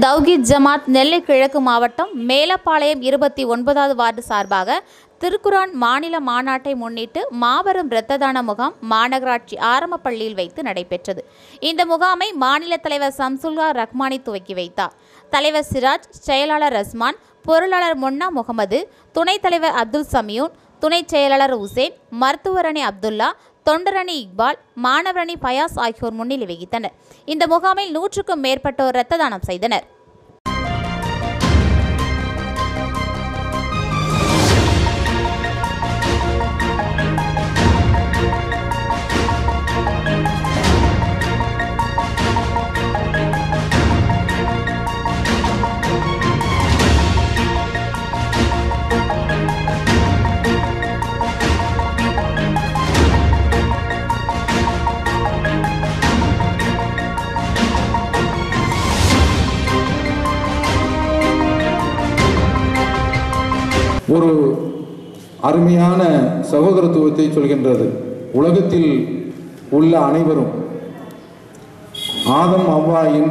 தௌஹீத் ஜமாத் நெல்லை கிழக்கு மாவட்டம் மேலப்பாளையம் இருபத்தி ஒன்பதாவது வார்டு சார்பாக திருக்குரான் மாநில மாநாட்டை முன்னிட்டு மாபெரும் இரத்த தான முகாம் மாநகராட்சி ஆரம்ப பள்ளியில் வைத்து நடைபெற்றது இந்த முகாமை மாநில தலைவர் சம்சுல்லா ரஹ்மானி துவக்கி வைத்தார் தலைவர் சிராஜ் செயலாளர் ரஸ்மான் பொருளாளர் முன்னா முகமது துணைத் தலைவர் அப்துல் சமியூன் துணைச் செயலாளர் உசேன் மருத்துவரணி அப்துல்லா தொண்டரணி இக்பால் மாணவரணி பயாஸ் ஆகியோர் முன்னிலை வகித்தனர் இந்த முகாமில் நூற்றுக்கும் மேற்பட்டோர் இரத்த தானம் செய்தனர் ஒரு அருமையான சகோதரத்துவத்தை சொல்கின்றது உலகத்தில் உள்ள அனைவரும் ஆதம் அவ்வா என்ற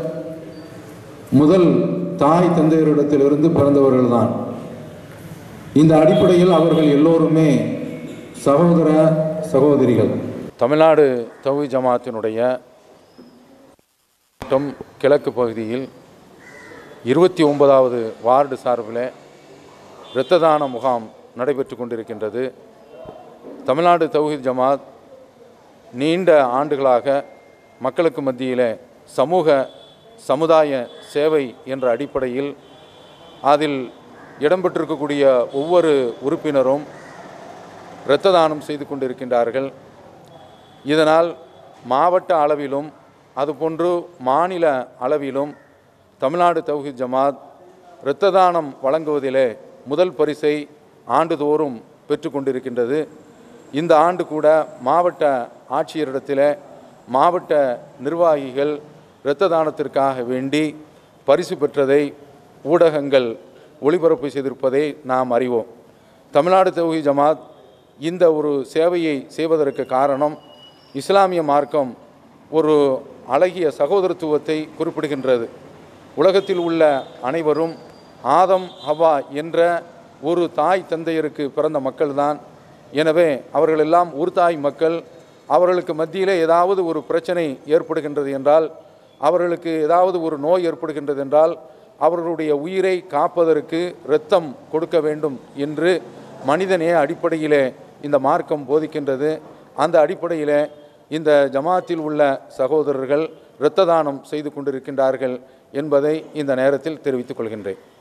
முதல் தாய் தந்தையரிடத்திலிருந்து பிறந்தவர்கள்தான் இந்த அடிப்படையில் அவர்கள் எல்லோருமே சகோதர சகோதரிகள் தமிழ்நாடு தௌஹி ஜமாத்தினுடைய மாவட்டம் கிழக்கு பகுதியில் இருபத்தி ஒன்பதாவது வார்டு சார்பில் இரத்த தான முகாம் நடைபெற்று கொண்டிருக்கின்றது தமிழ்நாடு தௌஹீத் ஜமாத் நீண்ட ஆண்டுகளாக மக்களுக்கு மத்தியில் சமூக சமுதாய சேவை என்ற அடிப்படையில் அதில் இடம்பெற்றிருக்கக்கூடிய ஒவ்வொரு உறுப்பினரும் இரத்த தானம் செய்து கொண்டிருக்கின்றார்கள் இதனால் மாவட்ட அளவிலும் அதுபோன்று மாநில அளவிலும் தமிழ்நாடு தௌஹீத் ஜமாத் இரத்த தானம் வழங்குவதிலே முதல் பரிசை ஆண்டுதோறும் பெற்று கொண்டிருக்கின்றது இந்த ஆண்டு கூட மாவட்ட ஆட்சியரிடத்தில் மாவட்ட நிர்வாகிகள் இரத்த தானத்திற்காக வேண்டி பரிசு பெற்றதை ஊடகங்கள் ஒளிபரப்பு செய்திருப்பதை நாம் அறிவோம் தமிழ்நாடு தௌஹி ஜமாத் இந்த ஒரு சேவையை செய்வதற்கு காரணம் இஸ்லாமிய மார்க்கம் ஒரு அழகிய சகோதரத்துவத்தை குறிப்பிடுகின்றது உலகத்தில் உள்ள அனைவரும் ஆதம் ஹவா என்ற ஒரு தாய் தந்தையருக்கு பிறந்த மக்கள்தான் எனவே அவர்களெல்லாம் ஒரு தாய் மக்கள் அவர்களுக்கு மத்தியிலே ஏதாவது ஒரு பிரச்சனை ஏற்படுகின்றது என்றால் அவர்களுக்கு ஏதாவது ஒரு நோய் ஏற்படுகின்றது என்றால் அவர்களுடைய உயிரை காப்பதற்கு இரத்தம் கொடுக்க வேண்டும் என்று மனிதநேய அடிப்படையிலே இந்த மார்க்கம் போதிக்கின்றது அந்த அடிப்படையிலே இந்த ஜமாத்தில் உள்ள சகோதரர்கள் இரத்த தானம் செய்து கொண்டிருக்கின்றார்கள் என்பதை இந்த நேரத்தில் தெரிவித்துக் கொள்கின்றேன்